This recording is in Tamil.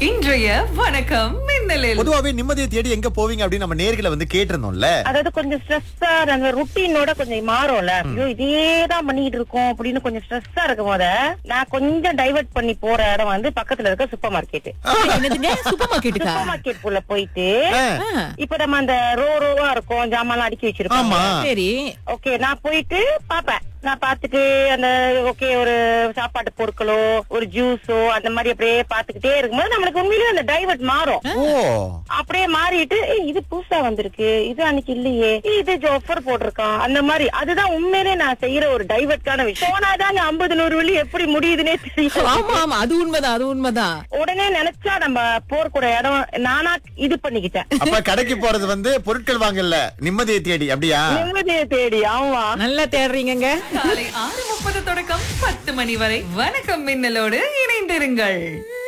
இன்றைய வணக்கம் மின்னலில் பொதுவாவே நிம்மதியை தேடி எங்க போவீங்க அப்படின்னு நம்ம நேர்களை வந்து கேட்டிருந்தோம்ல அதாவது கொஞ்சம் ஸ்ட்ரெஸ்ஸா அந்த ருட்டீனோட கொஞ்சம் மாறும்ல ஐயோ இதேதான் பண்ணிட்டு இருக்கோம் அப்படின்னு கொஞ்சம் ஸ்ட்ரெஸ்ஸா இருக்கும் போத நான் கொஞ்சம் டைவர்ட் பண்ணி போற இடம் வந்து பக்கத்துல இருக்க சூப்பர் மார்க்கெட் என்னதுங்க சூப்பர் மார்க்கெட்டுக்கா சூப்பர் மார்க்கெட் குள்ள போயிட்டு ஆ, இப்ப நம்ம அந்த ரோ ரோவா இருக்கும் ஜாமான் அடுக்கி வச்சிருக்கோம் ஆமா சரி ஓகே நான் போயிட்டு பாப்பேன் நான் பாத்துட்டு அந்த ஓகே ஒரு சாப்பாட்டு பொருட்களோ ஒரு ஜூஸோ அந்த மாதிரி அப்படியே பாத்துக்கிட்டே இருக்கும்போது நம்மளுக்கு உண்மையிலேயே அந்த டைவர்ட் மாறும் ஓ அப்படியே மாறிட்டு "ஏய், இது புதுசா வந்திருக்கு இது அன்னைக்கு இல்லையே ஏய், இது ஜோஃபர் போட்டிருக்கான் அந்த மாதிரி அதுதான் உண்மையிலே நான் செய்யற ஒரு டைவர்ட்கான விஷயம் போனாதாங்க ஐம்பது நூறு வழி எப்படி முடியுதுன்னே தெரியும் ஆமா ஆமா அது உண்மைதான் அது உண்மைதான் உடனே நினைச்சா நம்ம போறக்கூட இடம் நானா இது பண்ணிக்கிட்டேன் அப்ப கடைக்கு போறது வந்து பொருட்கள் வாங்கல நிம்மதியை தேடி அப்படியா நிம்மதியை தேடி ஆமா நல்லா தேடுறீங்கங்க காலை ஆறு முப்பது தொடக்கம் பத்து மணி வரை வணக்கம் மின்னலோடு இணைந்திருங்கள்